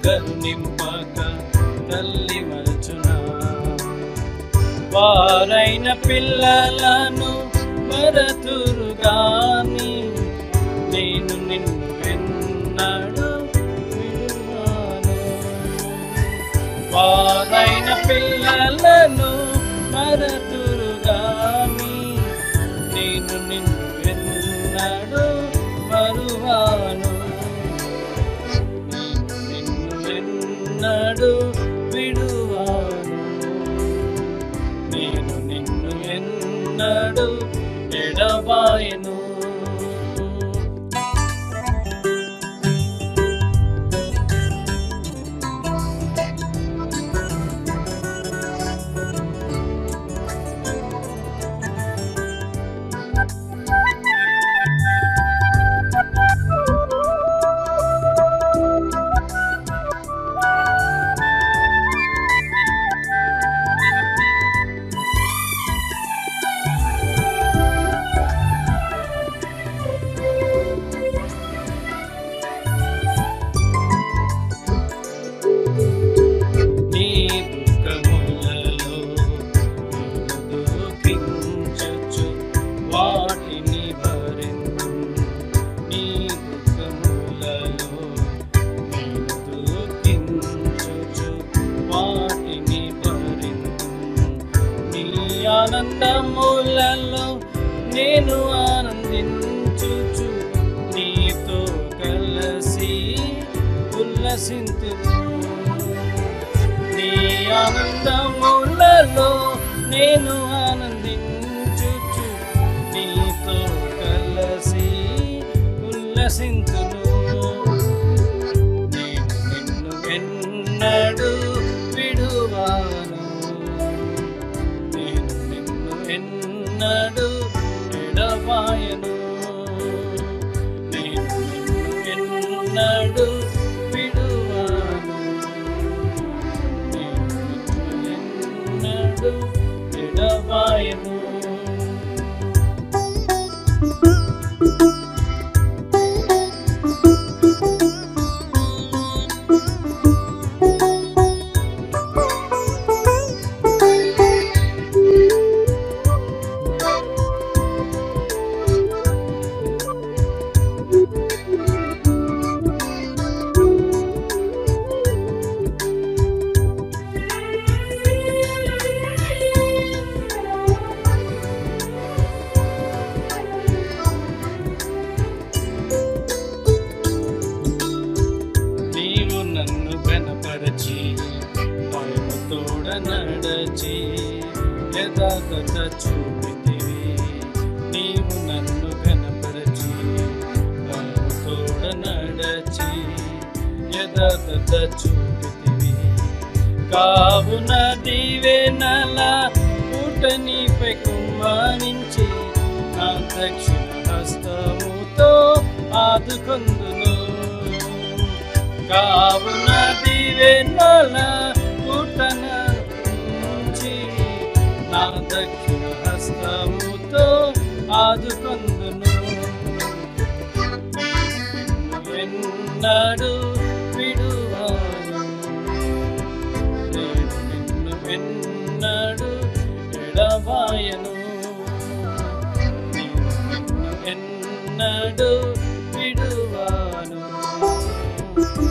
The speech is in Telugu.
కరుణింపక తల్లి మరచునా వారైన పిల్లలను మరతురు గాని నేను నిన్ను ఎన్నడు విడువను. వారైన పిల్లలను మరతురు గాని నేను నిన్ను ఎన్నడు మరువాను నేను నిన్ను ఎన్నడు విడువాను నేను నిన్ను ఎన్నడు ఎడబాయను నీ దుఃఖములలో దుఃఖించచ్చు వాటిని భరించు నీ దుఃఖములలో దుఃఖించచ్చు వాటిని భరించు నీ ఆనందములలో నేను ఆనందించుచు నీతో కలిసి ఉల్లసింతును నీ ఆనందములలో నేను ఆనందించుచు నీతో కలిసి ఉల్లసింతును నేను నిన్ను ఎన్నడు విడువాను నేను నిన్ను ఎన్నడు ఎడబాయను నేను నిన్ను ఎన్నడు విడువాను నేను నిన్ను ఎన్నడు ఎడబాయను నీవు నన్ను కనపరచి తోడ నడచి యథార్థత చూపితివి నీవు నన్ను కనపరచి తోడ నడచి యథార్థత చూపితివి కావున దీవెనల ఊటనిపై కుమ్మానించి నా దక్షిణ హస్తముతో ఆదుకొందును కావున దివెనల పుట్టన నుంచి నా దక్షిణ హస్తముతో ఆదుకొందును ఎన్నడు విడువాను నేను నిన్ను ఎన్నడు ఎడబాయను నేను నిన్ను ఎన్నడు విడువాను